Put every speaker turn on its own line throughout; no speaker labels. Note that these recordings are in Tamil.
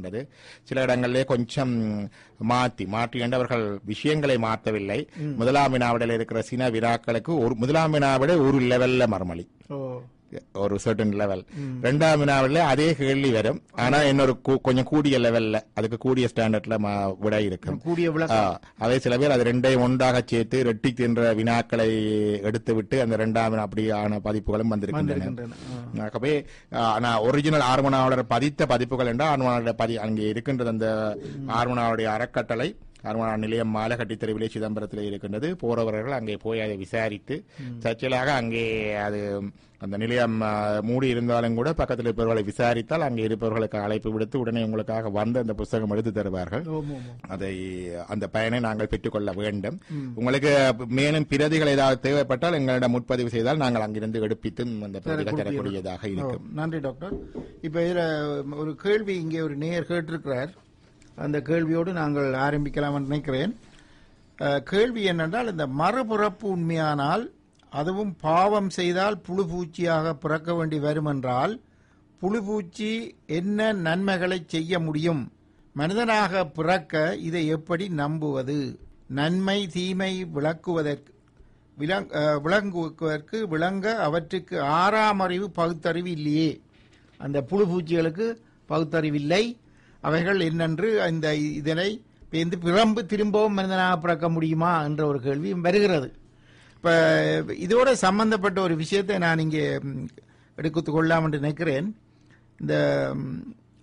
இருக்கின்றது சில இடங்களிலே கொஞ்சம் மாற்றி மாற்றி என்றவர்கள் விஷயங்களை மாற்றவில்லை முதலாம் வினாவிடையில் இருக்கிற சின வினாக்களுக்கு ஒரு முதலாம் வினாவிட ஒரு லெவல்ல மறுமொழி
ஓ
ஒரு சர்டன் லெவல் ரெண்டாம் வினாவில் அதே கேள்வி வரும் ஆனா இன்னொரு கூ- கொஞ்சம் கூடிய லெவல்ல அதுக்கு கூடிய ஸ்டாண்டர்ட்ல ம- விடை இருக்கும்
கூடிய
ஆ,
விளக்கம்
அதே சில பேர் அது ரெண்டையும் ஒன்றாக சேர்த்து ரெட்டி தின்ற வினாக்களை எடுத்து விட்டு அந்த ரெண்டாம் வினா அப்படியான பதிப்புகளும் வந்திருக்கின்றன
வந்திருக்கின்றன. ஆ.
ஆகவே நான் ஒரிஜினல் ஆர்மனாவலர் பதித்த பதிப்புகள் என்றால் ஆர்மனாவுடைய பதி அங்கே இருக்கின்றது அந்த ஆர்மனாவுடைய அறக்கட்டளை ஆர்மனா நிலையம் மாலகட்டி தெருவிலே சிதம்பரத்தில் இருக்கின்றது போறவர்கள் அங்கே போய் அதை விசாரித்து தற்செயலாக அங்கே அது அந்த நிலையம் ஆ, மூடி இருந்தாலும் கூட பக்கத்தில் இருப்பவர்களை விசாரித்தால் அங்கே இருப்பவர்களுக்கு அழைப்பு விடுத்து உடனே உங்களுக்காக வந்து அந்த புஸ்தகம் எடுத்து தருவார்கள்
ஓம் ஓம் ஓம்.
அதை அந்த பயனை நாங்கள் பெற்றுக்கொள்ள வேண்டும் உங்களுக்கு மேலும் பிரதிகள் ஏதாவது தேவைப்பட்டால் எங்களிடம் முற்பதிவு செய்தால் நாங்கள் அங்கிருந்து எடுப்பித்தும் அந்த பிரதிகள் தரக்கூடியதாக
ஓ,
இருக்கும்
நன்றி டாக்டர் இப்ப இதுல ஒரு கேள்வி இங்கே ஒரு நேயர் கேட்டிருக்கிறார் அந்த கேள்வியோடு நாங்கள் ஆரம்பிக்கலாம் என்று நினைக்கிறேன் அஹ், கேள்வி என்னென்றால் இந்த மறுபிறப்பு உண்மையானால் அதுவும் பாவம் செய்தால் புழு பூச்சியாக பிறக்க வேண்டி வரும் என்றால் புழு பூச்சி என்ன நன்மைகளை செய்ய முடியும் மனிதனாக பிறக்க இதை எப்படி நம்புவது நன்மை தீமை விளக்குவதற்கு விளங் அஹ், விளங்குவதற்கு விளங்க அவற்றுக்கு ஆறாம் அறிவு பகுத்தறிவு இல்லையே அந்த புழு பூச்சிகளுக்கு பகுத்தறிவு இல்லை அவைகள் என்னென்று இந்த இதனை பேந்து பிறம்பு திரும்பவும் மனிதனாக பிறக்க முடியுமா என்ற ஒரு கேள்வியும் வருகிறது இப்ப இதோட சம்பந்தப்பட்ட ஒரு விஷயத்தை நான் இங்கே ம், எடுத்துக் கொள்ளலாம் என்று நினைக்கிறேன் இந்த ம்,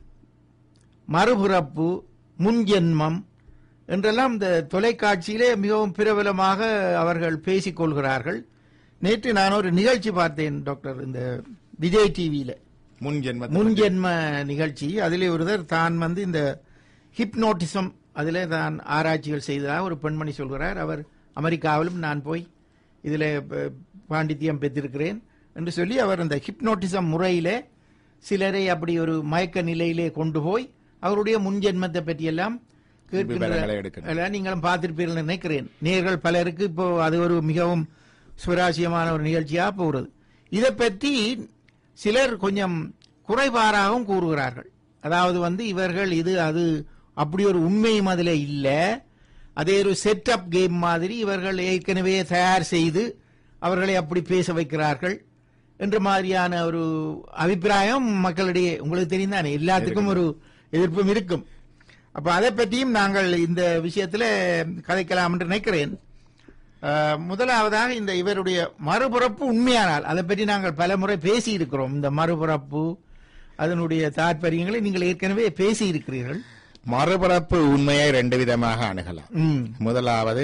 மறுபிறப்பு முன்ஜென்மம் என்றெல்லாம் இந்த தொலைக்காட்சியிலே மிகவும் பிரபலமாக அவர்கள் பேசிக் கொள்கிறார்கள் நேற்று நான் ஒரு நிகழ்ச்சி பார்த்தேன் டாக்டர் இந்த விஜய் டிவியில
முன் ஜென்ம
முன்ஜென்ம நிகழ்ச்சி அதிலே ஒருவர் தான் வந்து இந்த ஹிப்னோட்டிசம் அதிலே தான் ஆராய்ச்சிகள் செய்ததாக ஒரு பெண்மணி சொல்கிறார் அவர் அமெரிக்காவிலும் நான் போய் இதில் பாண்டித்தியம் பெற்றிருக்கிறேன் என்று சொல்லி அவர் அந்த ஹிப்னோட்டிசம் முறையிலே சிலரை அப்படி ஒரு மயக்க நிலையிலே கொண்டு போய் அவருடைய முன்ஜென்மத்தை பற்றியெல்லாம்
விவரங்களை எடுக்கிறார்.
கேட்கின்ற எல்லாம் நீங்களும் பார்த்திருப்பீர்கள் நினைக்கிறேன் நேர்கள் பலருக்கு இப்போ அது ஒரு மிகவும் சுவராசியமான ஒரு நிகழ்ச்சியா போகிறது இதை பற்றி சிலர் கொஞ்சம் குறைபாராகவும் கூறுகிறார்கள் அதாவது வந்து இவர்கள் இது அது அப்படி ஒரு உண்மையும் அதில் இல்லை அதே ஒரு செட்டப் கேம் மாதிரி இவர்கள் ஏற்கனவே தயார் செய்து அவர்களை அப்படி பேச வைக்கிறார்கள் என்ற மாதிரியான ஒரு அபிப்பிராயம் மக்களிடையே உங்களுக்கு தெரியும் தானே எல்லாத்துக்கும் ஒரு எதிர்ப்பும் இருக்கும் அப்ப அதை பற்றியும் நாங்கள் இந்த விஷயத்துல கதைக்கலாம் என்று நினைக்கிறேன் அஹ், முதலாவதாக இந்த இவருடைய மறுபிறப்பு உண்மையானால் அதை பற்றி நாங்கள் பல முறை பேசி இருக்கிறோம் இந்த மறுபிறப்பு அதனுடைய தாற்பயங்களை நீங்கள் ஏற்கனவே பேசி இருக்கிறீர்கள்
மறுபிறப்பு உண்மையை ரெண்டு விதமாக அணுகலாம்
ம்,
முதலாவது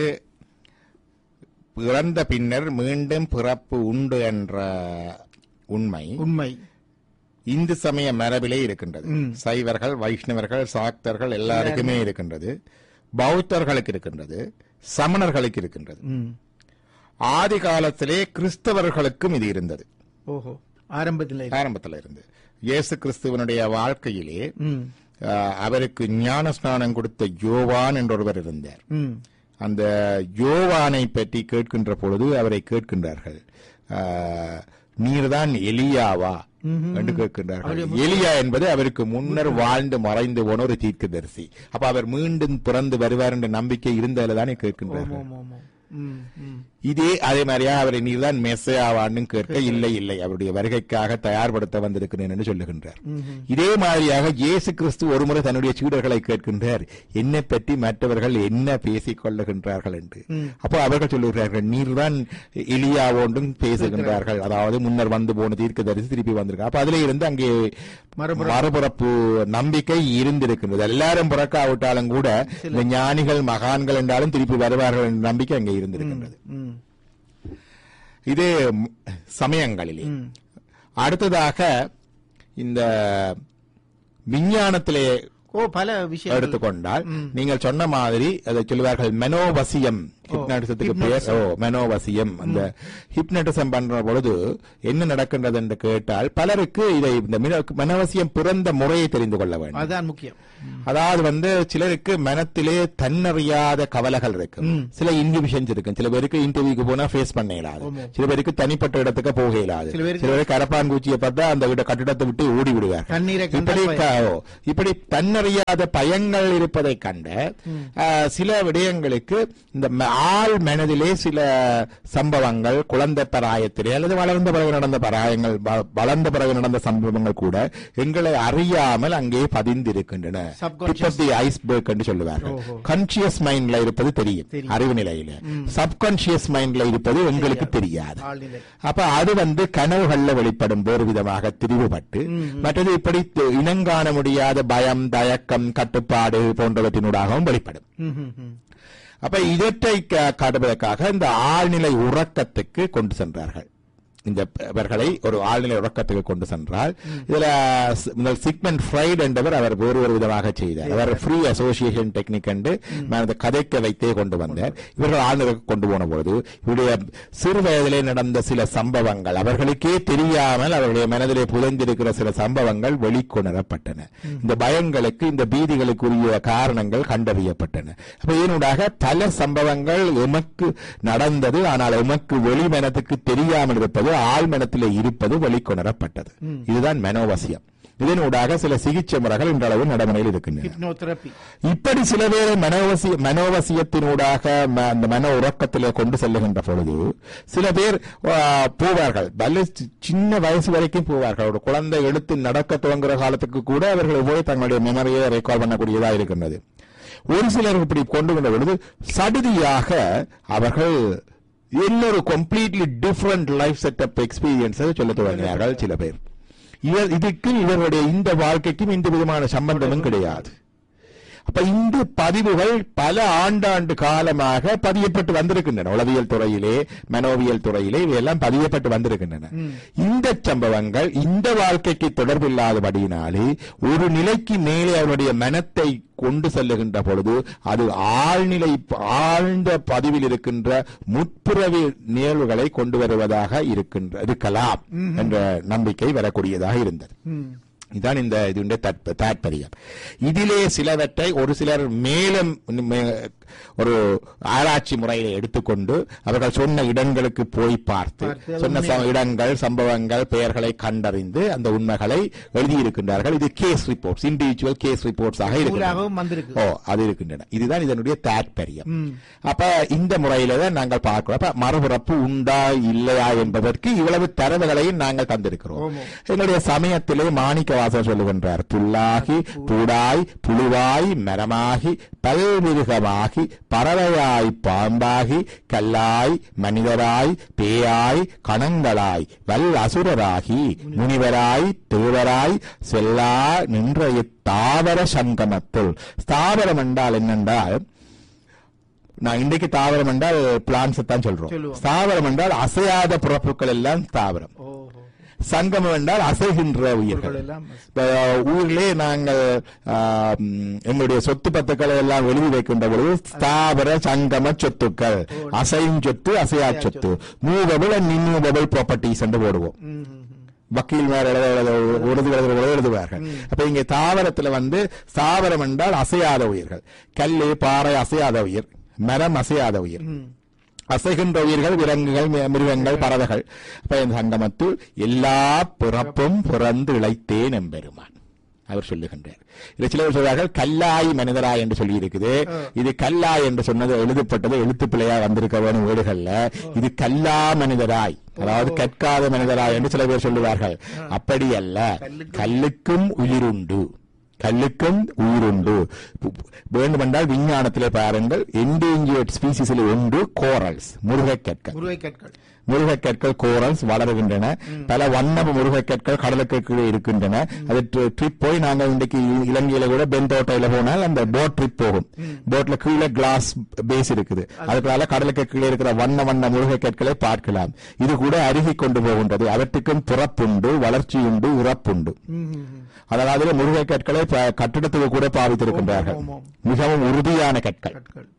இறந்த பின்னர் மீண்டும் பிறப்பு உண்டு என்ற உண்மை
உண்மை
இந்து சமய மரபிலே இருக்கின்றது
ம்.
சைவர்கள் வைஷ்ணவர்கள் சாக்தர்கள் எல்லாருக்குமே இருக்கின்றது பௌத்தர்களுக்கு இருக்கின்றது சமணர்களுக்கு இருக்கின்றது
ம்,
ஆதி காலத்திலே கிறிஸ்தவர்களுக்கும் இது இருந்தது
ஓஹோ ஆரம்பத்தில்
ஆரம்பத்தில் இருந்து இயேசு கிறிஸ்துவனுடைய வாழ்க்கையிலே
ம்,
ஆஹ், அவருக்கு ஞான ஸ்நானம் கொடுத்த யோவான் என்றொருவர் இருந்தார்
ம்,
அந்த யோவானை பற்றி கேட்கின்ற பொழுது அவரை கேட்கின்றார்கள் ஆஹ், நீர்தான் எலியாவா என்று கேட்கின்றார்கள் எலியா என்பது அவருக்கு முன்னர் வாழ்ந்து மறைந்து போன ஒரு தீர்க்கதரிசி அப்ப அவர் மீண்டும் பிறந்து வருவார் என்ற நம்பிக்கை இருந்ததில் தானே கேட்கின்றார்கள்
ஆமாம், ஆமாம். ம், ம்.
இதே அதே மாதிரியா அவரை நீர்தான் மெஸ்ஸாவான்னு கேட்க இல்லை இல்லை அவருடைய வருகைக்காக தயார்படுத்த வந்திருக்கிறேன் என்று சொல்லுகின்றார் இதே மாதிரியாக இயேசு கிறிஸ்து ஒருமுறை தன்னுடைய சீடர்களை கேட்கின்றார் என்னை பற்றி மற்றவர்கள் என்ன பேசிக் கொள்ளுகின்றார்கள் என்று அப்போ அவர்கள் சொல்லுகிறார்கள் நீர்தான் எலியாவோன்றும் பேசுகின்றார்கள் அதாவது முன்னர் வந்து போன தீர்க்கதரிசி திருப்பி வந்திருக்காங்க அப்ப அதிலே இருந்து அங்கே மறுபிறப்பு நம்பிக்கை இருந்திருக்கின்றது எல்லாரும் பிறக்காவிட்டாலும் கூட இந்த ஞானிகள் மகான்கள் என்றாலும் திருப்பி வருவார்கள் என்ற நம்பிக்கை அங்கே இருந்திருக்கின்றது
ம்,
இது ம், சமயங்களிலே அடுத்ததாக இந்த விஞ்ஞானத்திலே
ஓ பல விஷயம்
எடுத்துக்கொண்டால் நீங்கள் சொன்ன மாதிரி அதை சொல்லுவார்கள் மெனோவசியம் ஹிப்னாட்டிசத்துக்கு பேர் ஓ மனோவசியம் அந்த ஹிப்னட்டிசம் பண்ற பொழுது என்ன நடக்கின்றது என்று கேட்டால் பலருக்கு இதை இந்த மின- மனவசியம் பிறந்த முறையை தெரிந்து கொள்ள வேண்டும்
அதுதான் முக்கியம்
அதாவது வந்து சிலருக்கு மனத்திலே தன்னறியாத கவலைகள் இருக்கு சில இன்ஹிபிஷன்ஸ் இருக்கு சில பேருக்கு இன்டர்வியூக்கு போனா ஃபேஸ் பண்ண இயலாது சில பேருக்கு தனிப்பட்ட இடத்துக்கு போக இயலாது
சில பேருக்கு-
சில பேருக்கு கரப்பான் பூச்சியை பார்த்தா அந்த விட கட்டிடத்தை விட்டு ஓடி விடுவார்
கண்ணீரை
இப்படி
கண்டால்
க- ஓ, இப்படி தன்னறியாத பயங்கள் இருப்பதை கண்ட ஆ, சில விடயங்களுக்கு இந்த ம- ஆள் மனதிலே சில சம்பவங்கள் குழந்தை பராயத்திலே அல்லது வளர்ந்த பிறகு நடந்த பராயங்கள் வ- வளர்ந்த பிறகு நடந்த சம்பவங்கள் கூட எங்களை அறியாமல் அங்கே பதிந்திருக்கின்றன
Subconscious.
ஐஸ்பர்க் என்று சொல்லுவார்கள்
ஓஹோ.
கான்சியஸ் மைண்ட்ல இருப்பது தெரியும்
தெரியும்.
அறிவு நிலையில சப்கான்சியஸ் மைண்ட்ல இருப்பது எங்களுக்கு தெரியாது
ஆழ்நிலை
அப்ப அது வந்து கனவுகள்ல வெளிப்படும் வேறு விதமாக திரிவுபட்டு மற்றது இப்படி தி- இனங்காண முடியாத பயம் தயக்கம் கட்டுப்பாடு போன்றவற்றினூடாகவும் வெளிப்படும்
ம், ம், ம்.
அப்ப இவற்றை க- காட்டுவதற்காக இந்த ஆழ்நிலை உறக்கத்துக்கு கொண்டு சென்றார்கள் இந்த இவர்களை ஒரு ஆழ்நிலை உறக்கத்துக்கு கொண்டு சென்றால் இதுல ஸ்- முதல் சிக்மெண்ட் ஃப்ரைட் என்பவர் அவர் வேறு ஒரு விதமாக செய்தார் அவர் ஃப்ரீ அசோசியேஷன் டெக்னிக் என்று நான் இந்த கதைக்க வைத்தே கொண்டு வந்தார் இவர்கள் ஆழ்நிலைக்கு கொண்டு போன பொழுது இவருடைய சிறு வயதிலே நடந்த சில சம்பவங்கள் அவர்களுக்கே தெரியாமல் அவருடைய மனதிலே புதைந்திருக்கிற சில சம்பவங்கள் வெளிக்கொணரப்பட்டன இந்த பயங்களுக்கு இந்த பீதிகளுக்குரிய காரணங்கள் கண்டறியப்பட்டன அப்ப இதனூடாக பல சம்பவங்கள் எமக்கு நடந்தது ஆனால் எமக்கு வெளிமனத்துக்கு தெரியாமல் இருப்பது ஆழ்மனத்திலே இருப்பது வெளிக்கொணரப்பட்டது இதுதான் மனோவசியம் இதனூடாக சில சிகிச்சை முறைகள் இன்றளவு நடைமுறையில் இருக்கின்றன
ஹிப்னோதெரப்பி
இப்படி சில பேரை மனோவசிய மனோவசியத்தினூடாக ம- அந்த மன உறக்கத்திலே கொண்டு செல்லுகின்ற பொழுது சில பேர் ஆ, போவார்கள் வல்ல சி- சின்ன வயசு வரைக்கும் போவார்கள் ஒரு குழந்தை எடுத்து நடக்க துவங்குற காலத்துக்கு கூட அவர்கள் போய் தங்களுடைய மெமரியை ரெக்கார்ட் பண்ணக்கூடியதா இருக்கின்றது ஒரு சிலர் இப்படி கொண்டு வந்த பொழுது சடுதியாக அவர்கள் இன்னொரு கம்ப்ளீட்லி டிஃபரண்ட் லைஃப் செட்டப் எக்ஸ்பீரியன்ஸை சொல்ல துவங்கினார்கள் சில பேர் இவர் இதுக்கு இவர்களுடைய இந்த வாழ்க்கைக்கும் எந்த விதமான சம்பந்தமும் கிடையாது அப்ப இந்த பதிவுகள் பல ஆண்டாண்டு காலமாக பதியப்பட்டு வந்திருக்கின்றன உளவியல் துறையிலே மனோவியல் துறையிலே இவையெல்லாம் பதியப்பட்டு வந்திருக்கின்றன இந்த சம்பவங்கள் இந்த வாழ்க்கைக்கு தொடர்பில்லாதபடியினாலே ஒரு நிலைக்கு மேலே அவருடைய மனத்தை கொண்டு செல்லுகின்ற பொழுது அது ஆழ்நிலை ஆழ்ந்த பதிவில் இருக்கின்ற முற்புறவி நிகழ்வுகளை கொண்டு வருவதாக இருக்கின்ற இருக்கலாம் என்ற நம்பிக்கை வரக்கூடியதாக இருந்தது
ம்.
இதான் இந்த இதுடைய தற்ப- தாற்பயம் இதிலே சிலவற்றை ஒரு சிலர் மேலும் மே- ஒரு ஆராய்ச்சி முறையை எடுத்துக்கொண்டு அவர்கள் சொன்ன இடங்களுக்கு போய் பார்த்து
பார்த்து
சொன்ன ச- இடங்கள் சம்பவங்கள் பெயர்களை கண்டறிந்து அந்த உண்மைகளை எழுதியிருக்கின்றார்கள் இது case reports individual case reports ஆக இருக்கின்றன
நூலாகவும் வந்திருக்கு
ஓ அது இருக்கின்றன இதுதான் இதனுடைய தாற்பயம்
ம்.
அப்ப இந்த முறையில தான் நாங்கள் பார்க்கிறோம் அப்ப மறுபிறப்பு உண்டா இல்லையா என்பதற்கு இவ்வளவு தரவுகளையும் நாங்கள் தந்திருக்கிறோம்
ஆமாம்.
எங்களுடைய சமயத்திலே மாணிக்கவாசர் சொல்லுகின்றார் புல்லாகி பூடாய் புழுவாய் மரமாகி பல்மிருகமாகி பறவையாய் பாம்பாகி கல்லாய் மனிதராய் பேயாய் கணங்களாய் வல் அசுரராகி முனிவராய் தேவராய் செல்லா நின்ற இத்தாவர சங்கமத்துள் ஸ்தாவரம் என்றால் என்னென்றால் நான் இன்றைக்கு தாவரம் என்றால் பிளான்ஸ் தான் சொல்றோம்
சொல்லுவோம்.
ஸ்தாவரம் என்றால் அசையாத பிறப்புகள் எல்லாம் தாவரம்
ஓஹோ
சங்கமம் என்றால் அசைகின்ற உயிர்கள்
பொருட்கள் எல்லாம்
இப்ப, ஊரிலே நாங்கள் ஆம், எங்களுடைய சொத்து பத்துக்களை எல்லாம் எழுதி வைக்கின்ற பொழுது ஸ்தாவர சங்கம சொத்துக்கள் அசையும் சொத்து அசையா சொத்து மூவபிள் அண்ட் இன்மூவபிள் ப்ராப்பர்ட்டிஸ் என்று போடுவோம்
ம், ம், ம்.
வக்கீல் மேல எழுத எழுத உறுதி எழுதுகிற எழுதுவார்கள் அப்ப இங்க தாவரத்துல வந்து ஸ்தாவரம் என்றால் அசையாத உயிர்கள் கல்லு பாறை அசையாத உயிர் மரம் அசையாத உயிர்
ம்.
அசைகின்ற உயிர்கள் விலங்குகள் மி- மிருகங்கள் பறவைகள் அப்ப இந்த சங்கமத்துள் எல்லா பிறப்பும் பிறந்து இழைத்தேன் எம்பெருமான் அவர் சொல்லுகின்றார் இது சிலர் சொல்றார்கள் கல்லாய் மனிதராய் என்று சொல்லி இருக்குது இது கல்லாய் என்று சொன்னது எழுதப்பட்டது எழுத்து பிழையா வந்திருக்க வேணும் வீடுகள்ல இது கல்லா மனிதராய் அதாவது கற்காத மனிதராய் என்று சில பேர் சொல்லுவார்கள் அப்படி அல்ல கல்லுக்கும் உயிருண்டு கல்லுக்கும் உயிருண்டு வேண்டுமென்றால் விஞ்ஞானத்திலே பாருங்கள் என்டேஞ்சர்ட் ஸ்பீசிஸில் ஒன்று கோரல்ஸ் முருகைக்கற்கள்
முருகை கற்கள்
முருகைக்கற்கள் கோரல்ஸ் வளருகின்றன பல வண்ண முருகைக்கற்கள் கடலுக்கு கீழே இருக்கின்றன அது ட்ரிப் போய் நாங்க இன்றைக்கு இலங்கையில கூட பெந்தோட்டையில போனால் அந்த போட் ட்ரிப் போகும் போட்ல கீழே கிளாஸ் பேஸ் இருக்குது அதுக்குள்ள கடலுக்கு கீழே இருக்கிற வண்ண வண்ண முருகைக்கற்களை பார்க்கலாம் இது கூட அருகி கொண்டு போகின்றது அவற்றுக்கும் பிறப்புண்டு வளர்ச்சியுண்டு இறப்புண்டு
ம், ம், ம்.
அதாவது முருகை கற்களை ப- கட்டிடத்துக்கு கூட பாவித்திருக்கின்றார்கள்
ஆமாம், ஆமாம்.
மிகவும் உறுதியான கற்கள்
கற்கள்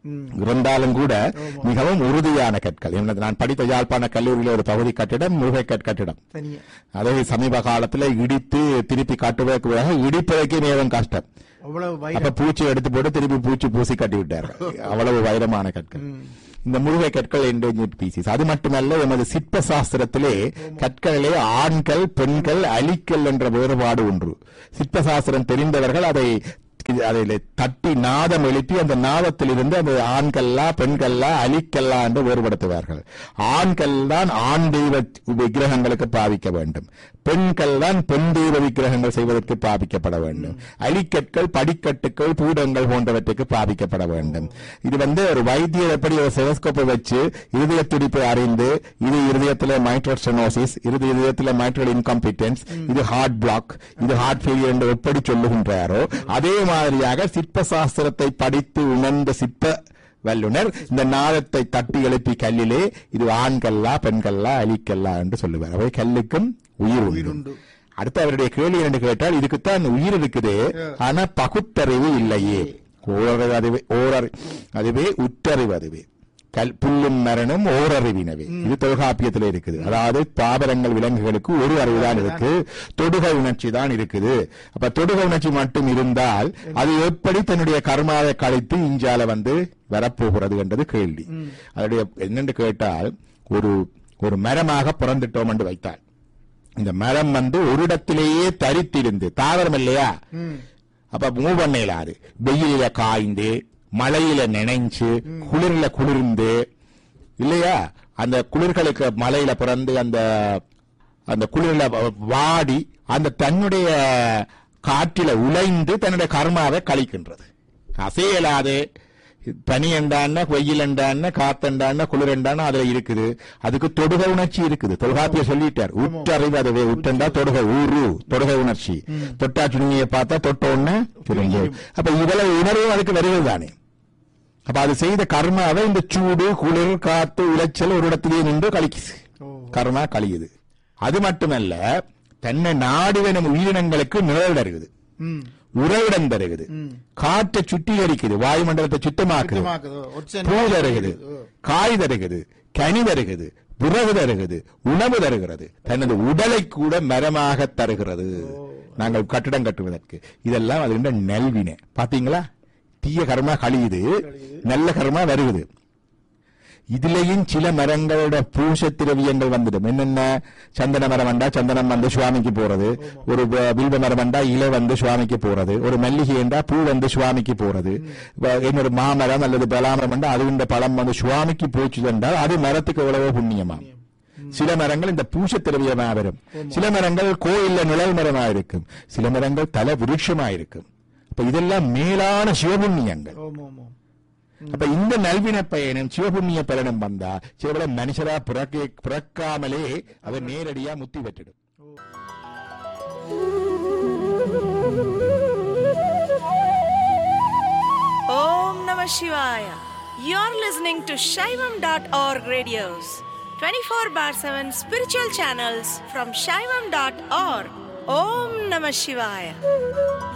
இருந்தாலும் கூட மிகவும் உறுதியான கற்கள் என்னது, நான் படித்த யாழ்ப்பாண கல்லூரியில் ஒரு பகுதி கட்டிடம் முருகை கட்டிடம்
தனியா
அதை சமீப காலத்துல இடித்து திருப்பி கட்டுவதற்கு பதிலாக இடிப்பதற்கே நேரம் கஷ்டம்
அவ்வளவு
அப்ப
வைரம்
பூச்சி எடுத்து போட்டு திருப்பி பூச்சி பூசி கட்டி விட்டார்கள் அவ்வளவு வைரமான கற்கள் இந்த முருகை கற்கள் என்டேஞ்சர்ட் பீசிஸ் அது மட்டுமல்ல எமது சிற்ப சாஸ்திரத்திலே கற்களிலே ஆண்கள் பெண்கள் அலிக்கல் என்ற வேறுபாடு ஒன்று சிற்ப சாஸ்திரம் தெரிந்தவர்கள் அதை இது- அதில் தட்டி நாதம் எழுப்பி அந்த நாதத்தில் இருந்து அந்த ஆண்கல்லா பெண்கல்லா அலிக்கல்லா என்று வேறுபடுத்துவார்கள் ஆண்கள் தான் ஆண் தெய்வ விக்கிரகங்களுக்கு பாவிக்க வேண்டும் பெண்கள் தான் பெண் தெய்வ விக்கிரகங்கள் செய்வதற்கு பாவிக்கப்பட வேண்டும் அலிக்கற்கள் படிக்கட்டுகள் பூடங்கள் போன்றவற்றுக்கு பாவிக்கப்பட வேண்டும் இது வந்து ஒரு வைத்தியர் எப்படி ஒரு செலஸ்கோப்பை வச்சு இருதய துடிப்பை அறிந்து இது இருதயத்தில் மைட்ரல் ஸ்டெனோசிஸ் இது இருதயத்தில் மைட்ரல் இன்காம்பிட்டன்ஸ் இது ஹார்ட் பிளாக் இது ஹார்ட் ஃபெயிலியர் என்று எப்படி சொல்லுகின்றாரோ அதே மாதிரியாக சிற்ப சாஸ்திரத்தை படித்து உணர்ந்த சிற்ப வல்லுனர் இந்த நாதத்தை தட்டி எழுப்பி கல்லிலே இது ஆண்கல்லா பெண்கல்லா அலிக்கல்லா என்று சொல்லுவார் அவை கல்லுக்கும் உயிர் உண்டு
உண்டு.
அடுத்து அவருடைய கேள்வி என்று கேட்டால் இதுக்குத்தான் உயிர் இருக்குது ஆனா பகுத்தறிவு இல்லையே ஓரறிவு அதுவே ஓரறி அதுவே உற்றறிவு அதுவே கல் புல்லும் மரணும் ஓரறிவினவே இது தொல்காப்பியத்தில் இருக்குது அதாவது தாவரங்கள் விலங்குகளுக்கு ஒரு அறிவு தான் இருக்கு தொடுக உணர்ச்சி தான் இருக்குது அப்ப தொடுக உணர்ச்சி மட்டும் இருந்தால் அது எப்படி தன்னுடைய கர்மாவை கழித்து இஞ்சால வந்து வரப்போகிறது என்றது கேள்வி அதனுடைய என்னென்று கேட்டால் ஒரு ஒரு மரமாக பிறந்துட்டோம் என்று வைத்தால் இந்த மரம் வந்து ஒரு இடத்திலேயே தரித்திருந்து தாவரம் இல்லையா அப்ப மூவ் பண்ண இயலாது வெயிலில காய்ந்து மழையில நினைஞ்சு குளிர்ல குளிர்ந்து இல்லையா அந்த குளிர்களுக்கு மலையில பிறந்து அந்த அந்த குளிர்ல வ- வாடி அந்த தன்னுடைய காற்றில உழைந்து தன்னுடைய கர்மாவை கழிக்கின்றது அசையலாது பனி என்றான்னா வெயில் என்றான்னா காத்தண்டான்னா குளிர் என்றான்னா அதுல இருக்குது அதுக்கு தொடுக உணர்ச்சி இருக்குது தொல்காப்பிய சொல்லிட்டார் உற்றறிவு அதுவே உற்றண்டா தொடுக ஊரு தொடுக உணர்ச்சி தொட்டா சுருங்கிய பார்த்தா தொட்ட உடனே சுருங்கி அப்ப இவ்வளவு உணர்வும் அதுக்கு வருவது தானே அப்ப அது செய்த கர்மாவை இந்த சூடு குளிர் காத்து உளைச்சல் ஒரு இடத்திலேயே நின்று கழிக்குது
ஓ.
கர்மா கழியுது அது மட்டுமல்ல தன்னை நாடுவெனும் உயிரினங்களுக்கு நிழல் தருகுது
ம்
உறைவிடம் தருகுது காற்றை சுத்திகரிக்குது வாயுமண்டலத்தை சுத்தமாக்குது
சுத்தமாக்குதோ, oxygen
பூ தருகுது காய் தருகுது கனி தருகுது விறகு தருகிறது உணவு தருகிறது தனது உடலை கூட மரமாக தருகிறது நாங்கள் கட்டிடம் கட்டுவதற்கு இதெல்லாம் அது நல்வினை பாத்தீங்களா தீய கர்மா கழியுது நல்ல கர்மா வருகுது இதுலயும் சில மரங்களோட பூச திரவியங்கள் வந்துடும் என்னென்ன சந்தன மரம் வந்தா சந்தனம் வந்து சுவாமிக்கு போறது ஒரு வ- வில்வ மரம் வந்தா இலை வந்து சுவாமிக்கு போறது ஒரு மல்லிகை என்றா பூ வந்து சுவாமிக்கு போறது வ- இன்னொரு மாமரம் அல்லது பலாமரம் வந்தா அது இந்த பழம் வந்து சுவாமிக்கு போச்சு என்றால் அது மரத்துக்கு எவ்வளவோ புண்ணியமா சில மரங்கள் இந்த பூச திரவியமா வரும் சில மரங்கள் கோயில்ல நிழல் மரமா இருக்கும் சில மரங்கள் தல விருட்சமா இருக்கும் அப்ப இதெல்லாம் மேலான சிவபுண்ணியங்கள்
ஓம் ஓம் ஓம்
அப்ப இந்த நல்வின பயனும் சிவபுண்ணிய பலனும் வந்தா சிவபல மனுஷரா பிறக்க பிறக்காமலே அவர் நேரடியா முத்தி பெற்றிடும்
Om Namah Shivaya. You're listening to Shaivam.org radios, 24 bar 7 spiritual channels from Shaivam.org. Om Namah Shivaya.